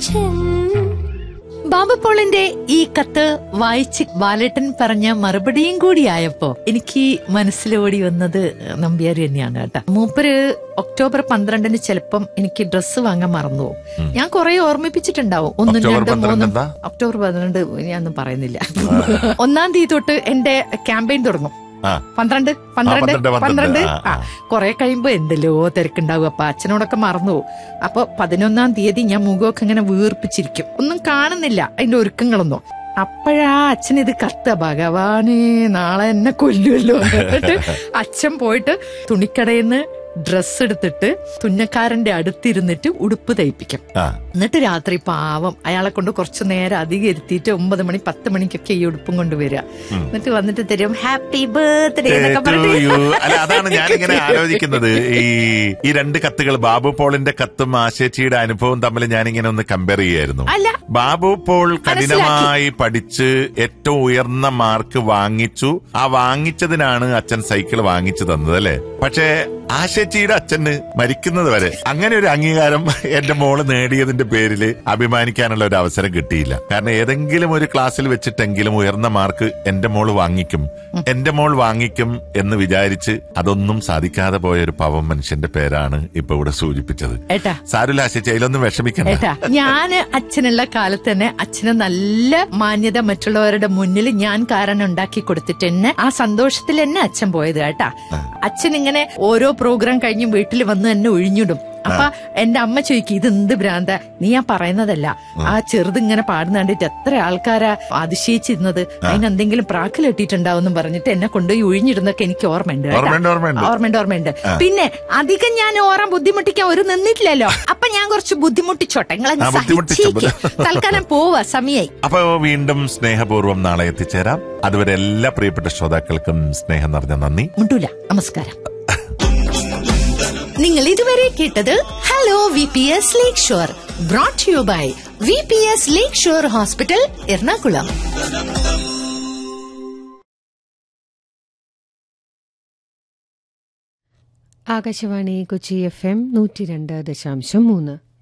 അച്ഛൻ ബാബു പോളിന്റെ ഈ കത്ത് വായിച്ച് ബാലേട്ടൻ പറഞ്ഞ മറുപടിയും കൂടിയായപ്പോ എനിക്ക് മനസ്സിലോടി വന്നത് നമ്പ്യാർ തന്നെയാണ് കേട്ടോ മൂപ്പര് ഒക്ടോബർ പന്ത്രണ്ടിന് ചിലപ്പം എനിക്ക് ഡ്രസ്സ് വാങ്ങാൻ മറന്നു പോകും ഞാൻ കുറെ ഓർമ്മിപ്പിച്ചിട്ടുണ്ടാവും ഒന്നും ഒക്ടോബർ രണ്ടും പന്ത്രണ്ട് മൂന്നും എന്താ? ഒക്ടോബർ പന്ത്രണ്ട് ഞാനൊന്നും പറയുന്നില്ല ഒന്നാം തീയതി തൊട്ട് എന്റെ ക്യാമ്പയിൻ തുടങ്ങും ആ പന്ത്രണ്ട് പന്ത്രണ്ട് പന്ത്രണ്ട്, പന്ത്രണ്ട്. പന്ത്രണ്ട് ആ, ആ ആ. കൊറേ കഴിയുമ്പോ എന്തെല്ലോ തിരക്കുണ്ടാവും അപ്പൊ അച്ഛനോടൊക്കെ മറന്നു പോകും അപ്പൊ പതിനൊന്നാം തീയതി ഞാൻ മുഖമൊക്കെ ഇങ്ങനെ വീർപ്പിച്ചിരിക്കും ഒന്നും കാണുന്നില്ല അതിന്റെ ഒരുക്കങ്ങളൊന്നും അപ്പോഴാ അച്ഛൻ ഇത് കത്ത ഭഗവാനേ നാളെ എന്നെ കൊല്ലുമല്ലോ എന്നിട്ട് അച്ഛൻ പോയിട്ട് തുണിക്കടയിൽ നിന്ന് ഡ്രസ്സ് എടുത്തിട്ട് തുന്നക്കാരന്റെ അടുത്തിരുന്നിട്ട് ഉടുപ്പ് തയ്പ്പിക്കും ആ എന്നിട്ട് രാത്രി പാവം അയാളെ കൊണ്ട് കുറച്ചു നേരം അധികം ഇരുത്തിയിട്ട് ഒമ്പത് മണി പത്ത് മണിക്കൊക്കെ ഈ ഉടുപ്പും കൊണ്ട് വരിക എന്നിട്ട് വന്നിട്ട് തരും ഹാപ്പി ബർത്ത്ഡേ എന്നൊക്കെ To you. പറഞ്ഞിട്ട് അല്ല അതാണ് ഞാനിങ്ങനെ ആലോചിക്കുന്നത് ഈ ഈ രണ്ട് കത്തുകൾ ബാബു പോളിന്റെ കത്തും ആശേച്ചിയുടെ അനുഭവം തമ്മിൽ ഞാനിങ്ങനെ ഒന്ന് കമ്പയർ ചെയ്യായിരുന്നു അല്ല ബാബു പോൾ കഠിനമായി പഠിച്ച് ഏറ്റവും ഉയർന്ന മാർക്ക് വാങ്ങിച്ചു ആ വാങ്ങിച്ചതിനാണ് അച്ഛൻ സൈക്കിൾ വാങ്ങിച്ചു തന്നത് അല്ലെ പക്ഷേ ആശേച്ചിയുടെ അച്ഛന് മരിക്കുന്നത് വരെ അങ്ങനെ ഒരു അംഗീകാരം എന്റെ മോള് നേടിയതിന്റെ പേരില് അഭിമാനിക്കാനുള്ള ഒരു അവസരം കിട്ടിയില്ല കാരണം ഏതെങ്കിലും ഒരു ക്ലാസ്സിൽ വെച്ചിട്ടെങ്കിലും ഉയർന്ന മാർക്ക് എന്റെ മോള് വാങ്ങിക്കും എന്റെ മോൾ വാങ്ങിക്കും എന്ന് വിചാരിച്ച് അതൊന്നും സാധിക്കാതെ പോയ ഒരു പാവം മനുഷ്യന്റെ പേരാണ് ഇപ്പൊ ഇവിടെ സൂചിപ്പിച്ചത് ഏട്ടാ സാരുല്ല ആശേച്ചി അതിലൊന്നും വിഷമിക്കണ്ട ഏട്ടാ ഞാന് അച്ഛനുള്ള കാലത്ത് തന്നെ അച്ഛന് നല്ല മാന്യത മറ്റുള്ളവരുടെ മുന്നിൽ ഞാൻ കാരണം ഉണ്ടാക്കി കൊടുത്തിട്ട് എന്നെ ആ സന്തോഷത്തിൽ എന്നെ അച്ഛൻ പോയത് കേട്ടാ അച്ഛൻ ഇങ്ങനെ ഓരോ പ്രോഗ്രാം കഴിഞ്ഞ് വീട്ടിൽ വന്ന് എന്നെ ഒഴിഞ്ഞിടും അപ്പൊ എന്റെ അമ്മ ചോദിക്കും ഇത് എന്ത് ഭ്രാന്ത നീ ഞാൻ പറയുന്നതല്ല ആ ചെറുത് ഇങ്ങനെ പാടുന്ന കണ്ടിട്ട് എത്ര ആൾക്കാരാ അതിശയിച്ചിരുന്നത് അതിനെന്തെങ്കിലും പ്രാക്ക് കെട്ടിയിട്ടുണ്ടാവും പറഞ്ഞിട്ട് എന്നെ കൊണ്ടുപോയി ഒഴിഞ്ഞിടുന്നൊക്കെ എനിക്ക് ഓർമ്മയുണ്ട് കേട്ടാ. ഓർമ്മയുണ്ട്, ഓർമ്മയുണ്ട്. ഓർമ്മയുണ്ട് ഓർമ്മയുണ്ട് പിന്നെ അധികം ഞാൻ ഓറാൻ ബുദ്ധിമുട്ടിക്കാൻ ഒരു നിന്നിട്ടില്ലല്ലോ അപ്പൊ ഞാൻ കുറച്ച് ബുദ്ധിമുട്ടിച്ചോട്ടെ നിങ്ങളെ ആ, ബുദ്ധിമുട്ടിച്ചു. തൽക്കാലം പോവാ സമയായി അപ്പൊ വീണ്ടും സ്നേഹപൂർവ്വം നാളെ എത്തിച്ചേരാം അതുവരെ എല്ലാ പ്രിയപ്പെട്ട ശ്രോതാക്കൾക്കും സ്നേഹം നിറഞ്ഞ നന്ദി മുണ്ടൂല നമസ്കാരം നിങ്ങൾ ഇതുവരെ കേട്ടത് hello V P S lake shore brought you by V P S lake shore hospital Ernakulam Akashvani Kochi F M നൂറ്റി രണ്ട് ദശാംശം മൂന്ന്